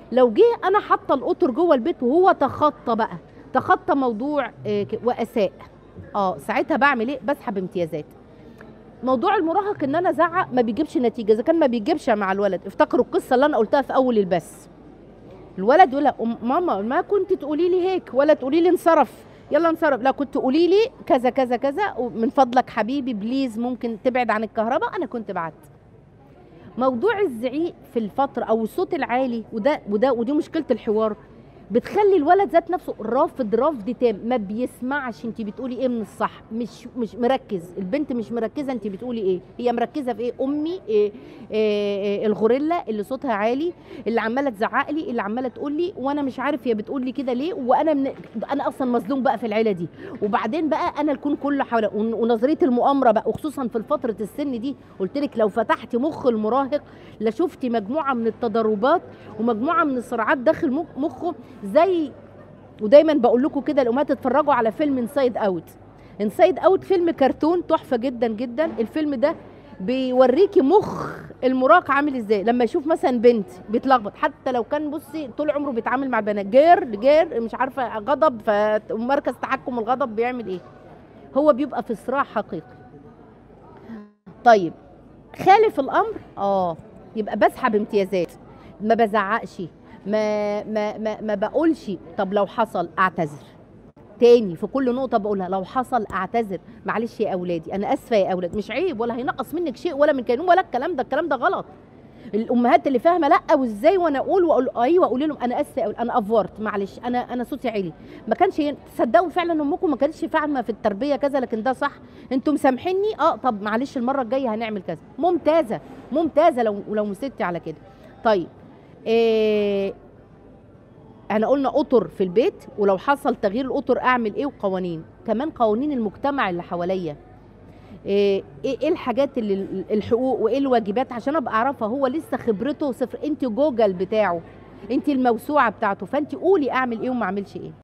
لو جه انا حاطه القطر جوه البيت وهو تخطى بقى تخطى موضوع آه، ك- واساء اه ساعتها بعمل ايه بسحب امتيازات موضوع المراهق ان انا ازعق ما بيجيبش نتيجه اذا كان ما بيجيبش مع الولد افتكروا القصه اللي انا قلتها في اول البث الولد يقول لها "أم- ماما ما كنت تقولي لي هيك ولا تقولي لي انصرف يلا انصرف لا كنت قولي لي كذا كذا كذا ومن فضلك حبيبي بليز ممكن تبعد عن الكهرباء انا كنت بعت موضوع الزعيق في الفتره او الصوت العالي وده وده ودي مشكله الحوار بتخلي الولد ذات نفسه رافض رفض تام ما بيسمعش انت بتقولي ايه من الصح مش مش مركز البنت مش مركزه انت بتقولي ايه هي مركزه في ايه امي إيه إيه إيه الغوريلا اللي صوتها عالي اللي عماله تزعق لي اللي عماله تقول لي وانا مش عارف هي بتقول لي كده ليه وانا من انا اصلا مظلوم بقى في العيله دي وبعدين بقى انا الكون كله حوالي ون- ونظريه المؤامره بقى وخصوصا في فتره السن دي قلت لك لو فتحتي مخ المراهق لشفتي مجموعه من التضاربات ومجموعه من الصراعات داخل مخ- مخه زي ودايما بقول لكم كده الامهات اتفرجوا على فيلم انسايد اوت انسايد اوت فيلم كرتون تحفه جدا جدا الفيلم ده بيوريكي مخ المراهق عامل ازاي لما يشوف مثلا بنت بيتلخبط حتى لو كان بصي طول عمره بيتعامل مع البنات جير جير مش عارفه غضب فمركز تحكم الغضب بيعمل ايه هو بيبقى في صراع حقيقي طيب خالف الامر اه يبقى بسحب امتيازات ما بزعقش ما ما ما, ما بقولش طب لو حصل اعتذر تاني في كل نقطه بقولها لو حصل اعتذر معلش يا اولادي انا اسفه يا اولاد مش عيب ولا هينقص منك شيء ولا من كينون ولا الكلام ده الكلام ده غلط الامهات اللي فاهمه لا وازاي وانا اقول واقول ايوه اقول لهم انا اسفه أقول انا افورت معلش انا انا صوتي عالي ما كانش ين- تصدقوا فعلا امكم ما كانتش فاهمه في التربيه كذا لكن ده صح انتم مسامحيني اه طب معلش المره الجايه هنعمل كذا ممتازه ممتازه لو لو مسكتي على كده طيب إيه احنا قلنا قطر في البيت ولو حصل تغيير القطر اعمل ايه وقوانين كمان قوانين المجتمع اللي حواليا ايه ايه الحاجات اللي الحقوق وايه الواجبات عشان ابقى اعرفها هو لسه خبرته صفر انت جوجل بتاعه انت الموسوعه بتاعته فانت قولي اعمل ايه وما اعملش ايه